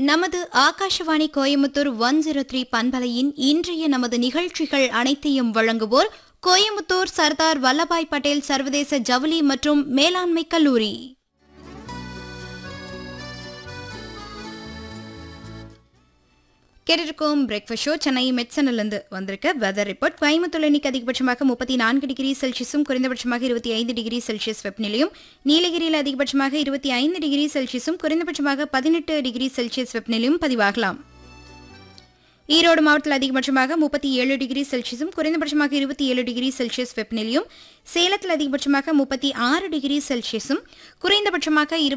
நமது Akashvani Coimbatore one zero three பண்பலையின் இன்றைய நமது நிகழ்ச்சிகள் அனைத்தையும் வழங்குவோர் கோயமுத்தூர் சர்தார் வல்லபாய் பட்டேல் சர்வதேச ஜவுளி மற்றும் மேலாண்மை கல்லூரி கேட்டிருக்கோம் பிரேக்ஃபாஸ்ட் ஷோ சென்னை மெட்சனிலிருந்து வந்திருக்க வெதர் ரிப்போர்ட் கோயம்புத்தூர் இன்னைக்கு அதிகபட்சமாக முப்பத்தி நான்கு டிகிரி செல்சியஸும் குறைந்தபட்சமாக இருபத்தி ஐந்து டிகிரி செல்சியஸ் வெப்பநிலையும் நீலகிரியில் அதிகபட்சமாக இருபத்தி ஐந்து டிகிரி செல்சியஸும் குறைந்தபட்சமாக பதினெட்டு டிகிரி செல்சியஸ் வெப்பநிலையும் பதிவாகலாம் ஈரோடு மாவட்டத்தில் அதிகபட்சமாக முப்பத்தி ஏழு டிகிரி செல்சியஸும் குறைந்தபட்சமாக இருபத்தி ஏழு டிகிரி செல்சியஸ் வெப்பநிலையும் சேலத்தில் அதிகபட்சமாக முப்பத்தி ஆறு டிகிரி செல்சியஸும் குறைந்தபட்சமாக